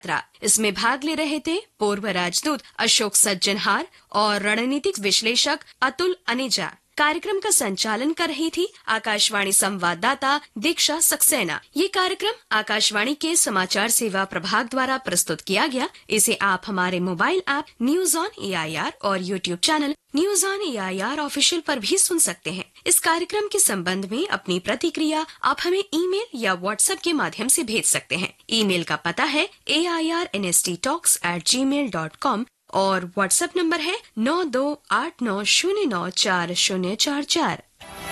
यात्रा इसमें भाग ले रहे थे पूर्व राजदूत अशोक सज्जनहार और रणनीतिक विश्लेषक अतुल अनेजा कार्यक्रम का संचालन कर रही थी आकाशवाणी संवाददाता दीक्षा सक्सेना ये कार्यक्रम आकाशवाणी के समाचार सेवा प्रभाग द्वारा प्रस्तुत किया गया इसे आप हमारे mobile app news on air और YouTube channel news on air official पर भी सुन सकते हैं इस कार्यक्रम के संबंध में अपनी प्रतिक्रिया आप हमें ईमेल या व्हाट्सएप के माध्यम से भेज सकते हैं ईमेल का पता है A I R N S T talks at Gmail dot com और व्हाट्सएप नंबर है नौ दो आठ नौ शून्य नौ चार शून्य चार चार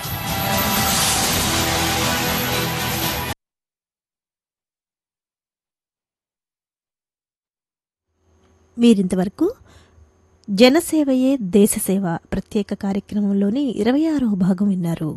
మీరింతవరకు జనసేవయే దేశసేవ ప్రత్యేక కార్యక్రమంలోని ఇరవై ఆరవ భాగం విన్నారు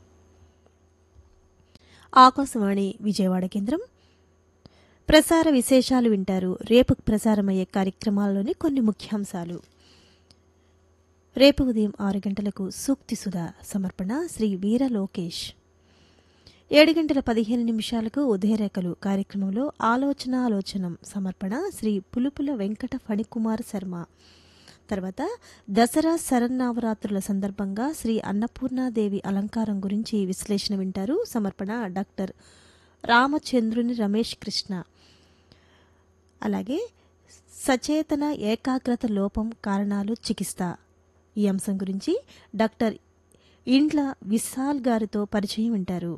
ఆకాశవాణి విజయవాడ కేంద్రం ప్రసార విశేషాలు వింటారు రేపు ప్రసారమయ్యే కార్యక్రమాల్లోని కొన్ని ముఖ్యాంశాలు రేపు ఉదయం ఆరు గంటలకు సూక్తి సుధా సమర్పణ శ్రీ వీర లోకేష్ ఏడు గంటల పదిహేను నిమిషాలకు ఉదయరేఖలు కార్యక్రమంలో ఆలోచనాలోచనం సమర్పణ శ్రీ పులుపుల వెంకట ఫణికుమార్ శర్మ తర్వాత దసరా శరన్నవరాత్రుల సందర్భంగా శ్రీ అన్నపూర్ణాదేవి అలంకారం గురించి విశ్లేషణ వింటారు సమర్పణ డాక్టర్ రామచంద్రుని రమేష్ కృష్ణ అలాగే సచేతన ఏకాగ్రత లోపం కారణాలు చికిత్స ఈ అంశం గురించి డాక్టర్ ఇండ్ల విశాల్ గారితో పరిచయం వింటారు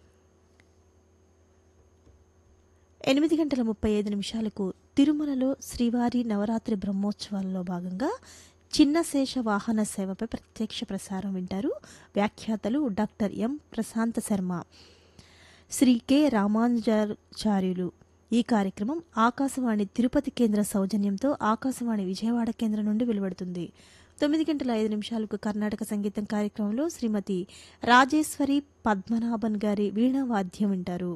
ఎనిమిది గంటల ముప్పై ఐదు నిమిషాలకు తిరుమలలో శ్రీవారి నవరాత్రి బ్రహ్మోత్సవాలలో భాగంగా చిన్న శేష వాహన సేవపై ప్రత్యక్ష ప్రసారం వింటారు వ్యాఖ్యాతలు డాక్టర్ ఎం ప్రశాంత శర్మ శ్రీ కె రామానుజాచార్యులు ఈ కార్యక్రమం ఆకాశవాణి తిరుపతి కేంద్ర సౌజన్యంతో ఆకాశవాణి విజయవాడ కేంద్రం నుండి వెలువడుతుంది తొమ్మిది గంటల ఐదు నిమిషాలకు కర్ణాటక సంగీతం కార్యక్రమంలో శ్రీమతి రాజేశ్వరి పద్మనాభన్ గారి వీణా వాద్యం వింటారు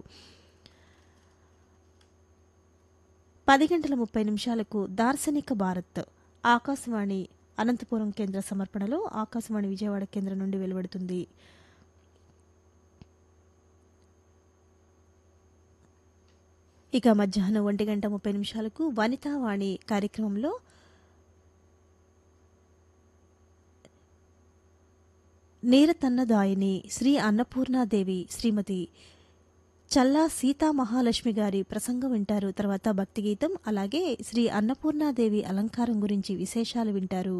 పది గంటల ముప్పై నిమిషాలకు దార్శనిక భారత్ ఆకాశవాణి అనంతపురం కేంద్ర సమర్పణలో ఆకాశవాణి విజయవాడ కేంద్రం నుండి వెలువడుతుంది ఇక మధ్యాహ్నం ఒంటి గంట ముప్పై నిమిషాలకు వనితావాణి కార్యక్రమంలో నీరతన్నదాయిని శ్రీ అన్నపూర్ణాదేవి శ్రీమతి చల్లా సీతా మహాలక్ష్మి గారి ప్రసంగం వింటారు తర్వాత భక్తి గీతం అలాగే శ్రీ అన్నపూర్ణాదేవి అలంకారం గురించి విశేషాలు వింటారు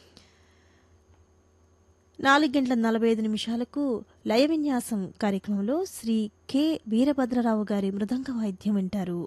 నాలుగు గంటల నలభై ఐదు నిమిషాలకు లయ విన్యాసం కార్యక్రమంలో శ్రీ కె వీరభద్రరావు గారి మృదంగ వాయిద్యం వింటారు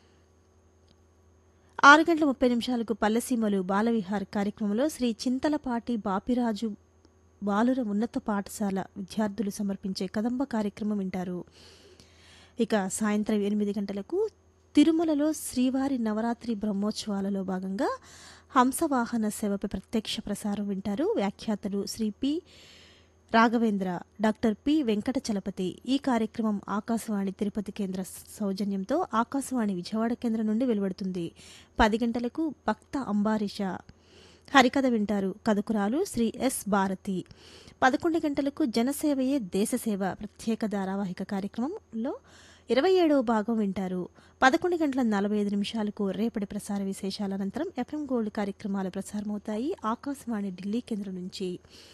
ఆరు గంటల ముప్పై నిమిషాలకు పల్లెసీమలు బాలవిహార్ కార్యక్రమంలో శ్రీ చింతలపాటి బాపిరాజు బాలుర ఉన్నత పాఠశాల విద్యార్థులు సమర్పించే కదంబ కార్యక్రమం వింటారు ఇక సాయంత్రం ఎనిమిది గంటలకు తిరుమలలో శ్రీవారి నవరాత్రి బ్రహ్మోత్సవాలలో భాగంగా హంసవాహన సేవపై ప్రత్యక్ష ప్రసారం వింటారు వ్యాఖ్యాతలు Shri P Raghavendra doctor P Venkata Chalapathi ఈ కార్యక్రమం ఆకాశవాణి తిరుపతి కేంద్ర సౌజన్యంతో ఆకాశవాణి విజయవాడ కేంద్రం నుండి వెలువడుతుంది పది గంటలకు భక్త అంబారీష హరికథ వింటారు కథకురాలు శ్రీ ఎస్ భారతి పదకొండు గంటలకు జనసేవయే దేశసేవ ప్రత్యేక ధారావాహిక కార్యక్రమంలో ఇరవై ఏడవ భాగం వింటారు పదకొండు గంటల నలభై ఐదు నిమిషాలకు రేపటి ప్రసార విశేషాల అనంతరం ఎఫ్ఎం గోల్డ్ కార్యక్రమాలు ప్రసారమవుతాయి ఆకాశవాణి ఢిల్లీ కేంద్రం నుంచి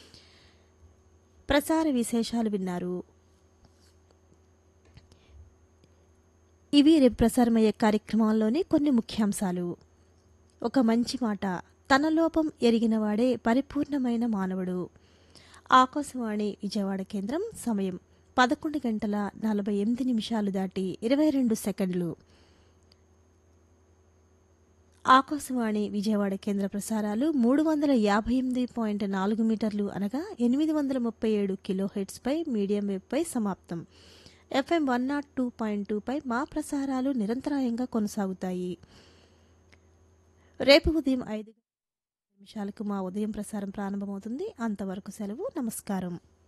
ప్రసార విశేషాలు విన్నారు ఇవి రేపు ప్రసారమయ్యే కార్యక్రమాల్లోని కొన్ని ముఖ్యాంశాలు ఒక మంచి మాట తన లోపం ఎరిగినవాడే పరిపూర్ణమైన మానవుడు ఆకాశవాణి విజయవాడ కేంద్రం సమయం పదకొండు గంటల నలభై ఎనిమిది నిమిషాలు దాటి ఇరవై రెండు సెకండ్లు ఆకాశవాణి విజయవాడ కేంద్ర ప్రసారాలు మూడు వందల యాభై ఎనిమిది పాయింట్ నాలుగు మీటర్లు అనగా ఎనిమిది వందల ముప్పై ఏడు కిలో హెడ్స్పై మీడియం వేవ్పై సమాప్తం FM one nought two point టూపై మా ప్రసారాలు నిరంతరాయంగా కొనసాగుతాయి రేపు ఉదయం ఐదు నిమిషాలకు మా ఉదయం ప్రసారం ప్రారంభమవుతుంది అంతవరకు సెలవు నమస్కారం